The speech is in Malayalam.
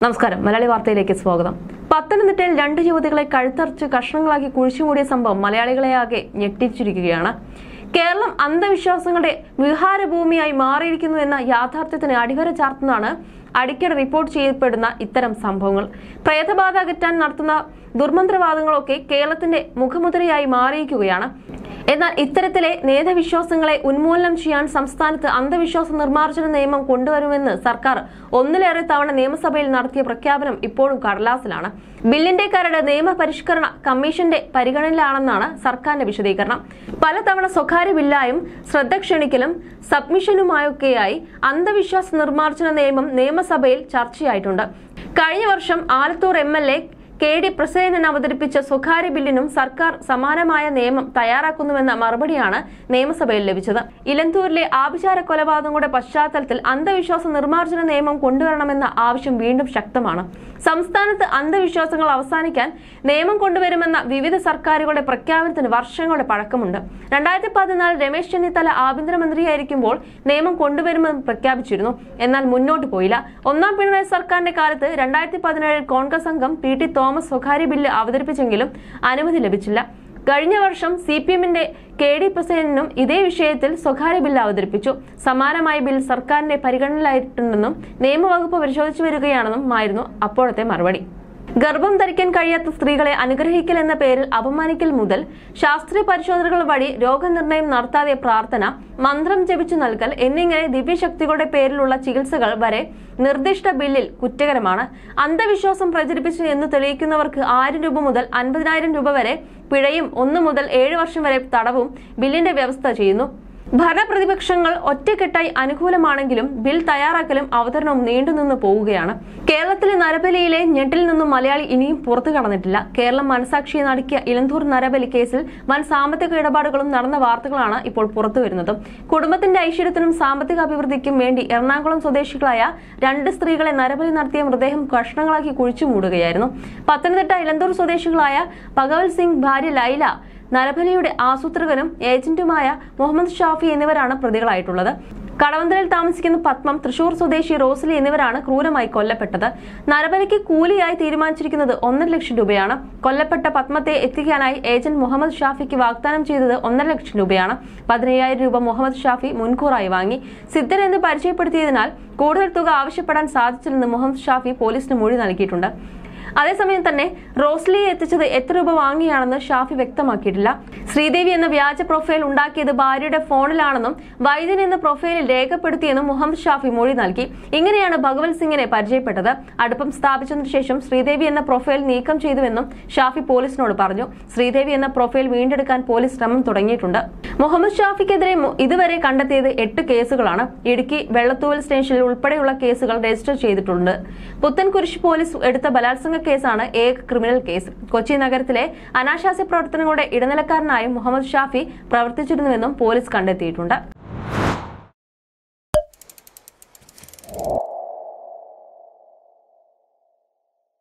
നമസ്കാരം മലയാളി വാർത്തയിലേക്ക് സ്വാഗതം പത്തനംതിട്ടയിൽ രണ്ട് യുവതികളെ കഴുത്തറച്ച് കഷ്ണങ്ങളാക്കി കുഴിച്ചുമൂടിയ സംഭവം മലയാളികളെ ആകെ ഞെട്ടിച്ചിരിക്കുകയാണ് കേരളം അന്ധവിശ്വാസങ്ങളുടെ വിഹാരഭൂമിയായി മാറിയിരിക്കുന്നു എന്ന യാഥാർത്ഥ്യത്തിന് അടിവര ചാർത്തുന്നതാണ് അടിക്കടി റിപ്പോർട്ട് ചെയ്യപ്പെടുന്ന ഇത്തരം സംഭവങ്ങൾ പ്രേതബാധ അകറ്റാൻ നടത്തുന്ന ദുർമന്ത്രവാദങ്ങളൊക്കെ കേരളത്തിന്റെ മുഖമുദ്രയായി മാറിയിരിക്കുകയാണ് എന്നാൽ ഇത്തരത്തിലെ നേതവിശ്വാസങ്ങളെ ഉന്മൂലനം ചെയ്യാൻ സംസ്ഥാനത്ത് അന്ധവിശ്വാസ നിർമ്മാർജ്ജന നിയമം കൊണ്ടുവരുമെന്ന് സർക്കാർ ഒന്നിലേറെ തവണ നിയമസഭയിൽ നടത്തിയ പ്രഖ്യാപനം ഇപ്പോഴും കടലാസിലാണ് ബില്ലിന്റെ കരട് നിയമപരിഷ്കരണ കമ്മീഷന്റെ പരിഗണനയിലാണെന്നാണ് സർക്കാരിന്റെ വിശദീകരണം പലതവണ സ്വകാര്യ ബില്ലായും ശ്രദ്ധ ക്ഷണിക്കലും സബ്മിഷനുമായൊക്കെയായി അന്ധവിശ്വാസ നിർമ്മാർജ്ജന നിയമം നിയമസഭയിൽ ചർച്ചയായിട്ടുണ്ട് കഴിഞ്ഞ വർഷം Alathur M L A K D Prasenan അവതരിപ്പിച്ച സ്വകാര്യ ബില്ലിനും സർക്കാർ സമാനമായ നിയമം തയ്യാറാക്കുന്നുവെന്ന മറുപടിയാണ് നിയമസഭയിൽ ലഭിച്ചത് ഇലന്തൂരിലെ ആഭിചാര കൊലപാതകങ്ങളുടെ പശ്ചാത്തലത്തിൽ അന്ധവിശ്വാസ നിർമ്മാർജ്ജന നിയമം കൊണ്ടുവരണമെന്ന ആവശ്യം വീണ്ടും ശക്തമാണ് സംസ്ഥാനത്ത് അന്ധവിശ്വാസങ്ങൾ അവസാനിക്കാൻ നിയമം കൊണ്ടുവരുമെന്ന വിവിധ സർക്കാരുകളുടെ പ്രഖ്യാപനത്തിന് വർഷങ്ങളുടെ പഴക്കമുണ്ട് രണ്ടായിരത്തി പതിനാല് രമേശ് ചെന്നിത്തല ആഭ്യന്തരമന്ത്രിയായിരിക്കുമ്പോൾ നിയമം കൊണ്ടുവരുമെന്ന് പ്രഖ്യാപിച്ചിരുന്നു എന്നാൽ മുന്നോട്ട് പോയില്ല ഒന്നാം പിണറായി സർക്കാരിന്റെ കാലത്ത് രണ്ടായിരത്തി പതിനേഴിൽ കോൺഗ്രസ് അംഗം പി ടി തോമസ് സ്വകാര്യ ബില്ല് അവതരിപ്പിച്ചെങ്കിലും അനുമതി ലഭിച്ചില്ല കഴിഞ്ഞ വർഷം സി പി എമ്മിന്റെ കെ ഡി പ്രസേനും ഇതേ വിഷയത്തിൽ സ്വകാര്യ ബില്ല് അവതരിപ്പിച്ചു സമാനമായ ബിൽ സർക്കാരിന്റെ പരിഗണനയിലായിട്ടുണ്ടെന്നും നിയമവകുപ്പ് പരിശോധിച്ചു വരികയാണെന്നും ആയിരുന്നു അപ്പോഴത്തെ മറുപടി ഗർഭം ധരിക്കാൻ കഴിയാത്ത സ്ത്രീകളെ അനുഗ്രഹിക്കൽ എന്ന പേരിൽ അപമാനിക്കൽ മുതൽ ശാസ്ത്രീയ പരിശോധനകൾ വഴി രോഗനിർണയം നടത്താതെ പ്രാർത്ഥന മന്ത്രം ജപിച്ചു നൽകൽ എന്നിങ്ങനെ ദിവ്യശക്തികളുടെ പേരിലുള്ള ചികിത്സകൾ വരെ നിർദ്ദിഷ്ട ബില്ലിൽ കുറ്റകരമാണ് അന്ധവിശ്വാസം പ്രചരിപ്പിച്ചു എന്ന് തെളിയിക്കുന്നവർക്ക് ആയിരം രൂപ മുതൽ അൻപതിനായിരം രൂപ വരെ പിഴയും ഒന്ന് മുതൽ ഏഴ് വർഷം വരെ തടവും ബില്ലിന്റെ വ്യവസ്ഥ ചെയ്യുന്നു ഭരണപ്രതിപക്ഷങ്ങൾ ഒറ്റക്കെട്ടായി അനുകൂലമാണെങ്കിലും ബിൽ തയ്യാറാക്കലും അവതരണവും നീണ്ടുനിന്ന് പോവുകയാണ് കേരളത്തിലെ നരബലിയിലെ ഞെട്ടിൽ നിന്നും മലയാളി ഇനിയും പുറത്തു കടന്നിട്ടില്ല കേരളം മനസാക്ഷിയെ നടുക്കിയ ഇലന്തൂർ നരബലി കേസിൽ വൻ സാമ്പത്തിക ഇടപാടുകളും നടന്ന വാർത്തകളാണ് ഇപ്പോൾ പുറത്തു വരുന്നത് കുടുംബത്തിന്റെ ഐശ്വര്യത്തിനും സാമ്പത്തിക അഭിവൃദ്ധിക്കും വേണ്ടി എറണാകുളം സ്വദേശികളായ രണ്ട് സ്ത്രീകളെ നരബലി നടത്തിയ മൃതദേഹം കഷ്ണങ്ങളാക്കി കുഴിച്ചു മൂടുകയായിരുന്നു പത്തനംതിട്ട ഇലന്തൂർ സ്വദേശികളായ ഭഗവത് സിംഗ് ഭാര്യ ലൈല നരബലിയുടെ ആസൂത്രകനും ഏജന്റുമായ മുഹമ്മദ് ഷാഫി എന്നിവരാണ് പ്രതികളായിട്ടുള്ളത് കടവന്തലിൽ താമസിക്കുന്ന പത്മം തൃശൂർ സ്വദേശി റോസ്ലി എന്നിവരാണ് ക്രൂരമായി കൊല്ലപ്പെട്ടത് നരബലിക്ക് കൂലിയായി തീരുമാനിച്ചിരിക്കുന്നത് ഒന്നര ലക്ഷം രൂപയാണ് കൊല്ലപ്പെട്ട പത്മത്തെ എത്തിക്കാനായി ഏജന്റ് മുഹമ്മദ് ഷാഫിക്ക് വാഗ്ദാനം ചെയ്തത് ഒന്നര ലക്ഷം രൂപയാണ് പതിനയ്യായിരം രൂപ മുഹമ്മദ് ഷാഫി മുൻകൂറായി വാങ്ങി സിദ്ധൻ എന്ന് പരിചയപ്പെടുത്തിയതിനാൽ കൂടുതൽ തുക ആവശ്യപ്പെടാൻ സാധിച്ചില്ലെന്ന് മുഹമ്മദ് ഷാഫി പോലീസിന് മൊഴി നൽകിയിട്ടുണ്ട് അതേസമയം തന്നെ റോസ്ലിയെ എത്തിച്ചത് എത്ര രൂപ വാങ്ങിയാണെന്ന് ഷാഫി വ്യക്തമാക്കിയിട്ടില്ല ശ്രീദേവി എന്ന വ്യാജ പ്രൊഫൈൽ ഉണ്ടാക്കിയത് ഭാര്യയുടെ ഫോണിലാണെന്നും വൈദ്യൻ എന്ന പ്രൊഫൈലിൽ രേഖപ്പെടുത്തിയെന്നും മുഹമ്മദ് ഷാഫി മൊഴി നൽകി ഇങ്ങനെയാണ് ഭഗവത് സിംഗിനെ പരിചയപ്പെട്ടത് അടുപ്പം സ്ഥാപിച്ചതിനു ശേഷം ശ്രീദേവി എന്ന പ്രൊഫൈൽ നീക്കം ചെയ്തുവെന്നും ഷാഫി പോലീസിനോട് പറഞ്ഞു ശ്രീദേവി എന്ന പ്രൊഫൈൽ വീണ്ടെടുക്കാൻ പോലീസ് ശ്രമം തുടങ്ങിയിട്ടുണ്ട് മുഹമ്മദ് ഷാഫിക്കെതിരെ മു- ഇതുവരെ കണ്ടെത്തിയത് എട്ട് കേസുകളാണ് ഇടുക്കി വെള്ളത്തൂവൽ സ്റ്റേഷനിൽ ഉൾപ്പെടെയുള്ള കേസുകൾ രജിസ്റ്റർ ചെയ്തിട്ടുണ്ട് പുത്തൻകുരിശ് പോലീസ് എടുത്ത ബലാത്സംഗ കേസാണ് ഏക ക്രിമിനൽ കേസ് കൊച്ചി നഗരത്തിലെ അനാശാസ്യ പ്രവർത്തനങ്ങളുടെ ഇടനിലക്കാരനായും മുഹമ്മദ് ഷാഫി പ്രവർത്തിച്ചിരുന്നുവെന്നും പോലീസ് കണ്ടെത്തിയിട്ടുണ്ട്